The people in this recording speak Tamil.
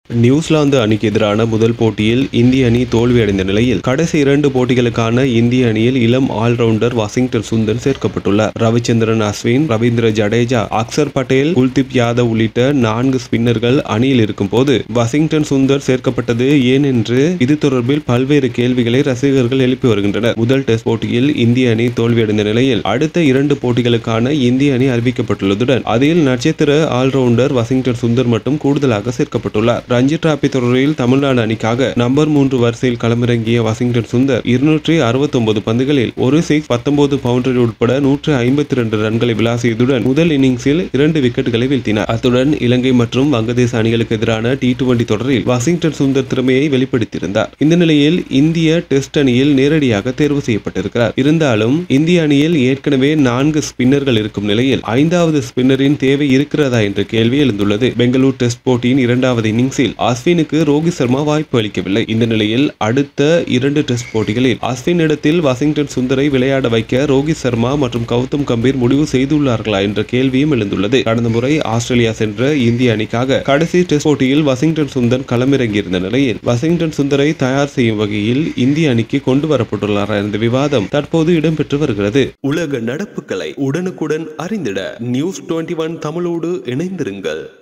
நியூசிலாந்து அணிக்கு எதிரான முதல் போட்டியில் இந்திய அணி தோல்வியடைந்த நிலையில் கடைசி இரண்டு போட்டிகளுக்கான இந்திய அணியில் இளம் ஆல்ரவுண்டர் வாஷிங்டன் சுந்தர் சேர்க்கப்பட்டுள்ளார் ரவிச்சந்திரன் அஸ்வின் ரவீந்திர ஜடேஜா அக்சர் பட்டேல் குல்தீப் யாதவ் உள்ளிட்ட நான்கு ஸ்பின்னர்கள் அணியில் இருக்கும்போது வாஷிங்டன் சுந்தர் சேர்க்கப்பட்டது ஏன் என்று இது தொடர்பில் பல்வேறு கேள்விகளை ரசிகர்கள் எழுப்பி வருகின்றனர் முதல் டெஸ்ட் போட்டியில் இந்திய அணி தோல்வியடைந்த நிலையில் அடுத்த இரண்டு போட்டிகளுக்கான இந்திய அணி அறிவிக்கப்பட்டுள்ளதுடன் அதில் நட்சத்திர ஆல்ரவுண்டர் வாஷிங்டன் சுந்தர் மட்டும் கூடுதலாக சேர்க்கப்பட்டுள்ளார் ரஞ்சி டிராபி தொடரில் தமிழ்நாடு அணிக்காக நம்பர் மூன்று வரிசையில் களமிறங்கிய வாஷிங்டன் சுந்தர் இருநூற்றி அறுபத்தொன்பது பந்துகளில் ஒரு சிக்ஸ் பத்தொன்பது பவுண்டரி உட்பட நூற்று ஐம்பத்தி இரண்டு ரன்களை விளாசியதுடன் முதல் இன்னிங்ஸில் இரண்டு விக்கெட்டுகளை வீழ்த்தினார் அத்துடன் இலங்கை மற்றும் வங்கதேச அணிகளுக்கு எதிரான டி டுவெண்டி தொடரில் வாஷிங்டன் சுந்தர் திறமையை வெளிப்படுத்தியிருந்தார் இந்த நிலையில் இந்திய டெஸ்ட் அணியில் நேரடியாக தேர்வு செய்யப்பட்டிருக்கிறார் இருந்தாலும் இந்திய அணியில் ஏற்கனவே நான்கு ஸ்பின்னர்கள் இருக்கும் நிலையில் ஐந்தாவது ஸ்பின்னரின் தேவை இருக்கிறதா என்ற கேள்வி எழுந்துள்ளது பெங்களூர் டெஸ்ட் போட்டியின் இரண்டாவது இன்னிங்ஸில் அஸ்வினுக்கு ரோஹித் சர்மா வாய்ப்பு அளிக்கவில்லை இந்த நிலையில் அடுத்த இரண்டு டெஸ்ட் போட்டிகளில் அஸ்வின் இடத்தில் வாஷிங்டன் சுந்தரை விளையாட வைக்க ரோஹித் சர்மா மற்றும் கௌதம் கம்பீர் முடிவு செய்துள்ளார்களா என்ற கேள்வியும் எழுந்துள்ளது கடந்த முறை ஆஸ்திரேலியா சென்ற இந்திய அணிக்காக கடைசி டெஸ்ட் போட்டியில் வாஷிங்டன் சுந்தர் களமிறங்கியிருந்த நிலையில் வாஷிங்டன் சுந்தரை தயார் செய்யும் வகையில் இந்திய அணிக்கு கொண்டு வரப்பட்டுள்ளாரா என்ற விவாதம் தற்போது இடம்பெற்று வருகிறது உலக நடப்புகளை உடனுக்குடன் அறிந்திட நியூஸ் டுவெண்டி ஒன் தமிழோடு இணைந்திருங்கள்